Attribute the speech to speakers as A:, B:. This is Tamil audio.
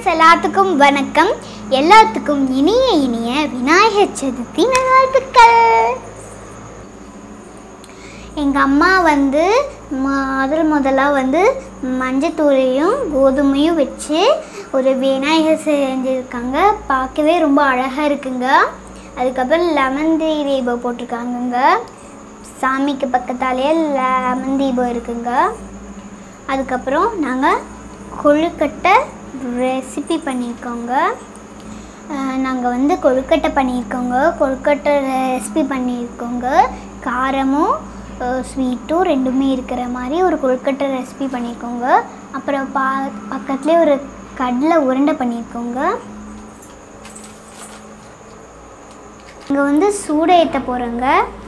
A: ஃப்ரெண்ட்ஸ் எல்லாத்துக்கும் வணக்கம் எல்லாத்துக்கும் இனிய இனிய விநாயகர் சதுர்த்தி நல்வாழ்த்துக்கள் எங்கள் அம்மா வந்து முதல் முதலாக வந்து மஞ்சத்தூளையும் கோதுமையும் வச்சு ஒரு விநாயகர் செஞ்சுருக்காங்க பார்க்கவே ரொம்ப அழகாக இருக்குங்க அதுக்கப்புறம் லெமன் தீபம் போட்டிருக்காங்கங்க சாமிக்கு பக்கத்தாலேயே லெமன் தீபம் இருக்குங்க அதுக்கப்புறம் நாங்கள் கொழுக்கட்டை ரெசிபி பண்ணியிருக்கோங்க நாங்கள் வந்து கொழுக்கட்டை பண்ணியிருக்கோங்க கொழுக்கட்டை ரெசிபி பண்ணியிருக்கோங்க காரமும் ஸ்வீட்டும் ரெண்டுமே இருக்கிற மாதிரி ஒரு கொழுக்கட்டை ரெசிபி பண்ணியிருக்கோங்க அப்புறம் பா பக்கத்துலேயே ஒரு கடலை உருண்டை பண்ணியிருக்கோங்க இங்கே வந்து சூட ஏற்ற போகிறோங்க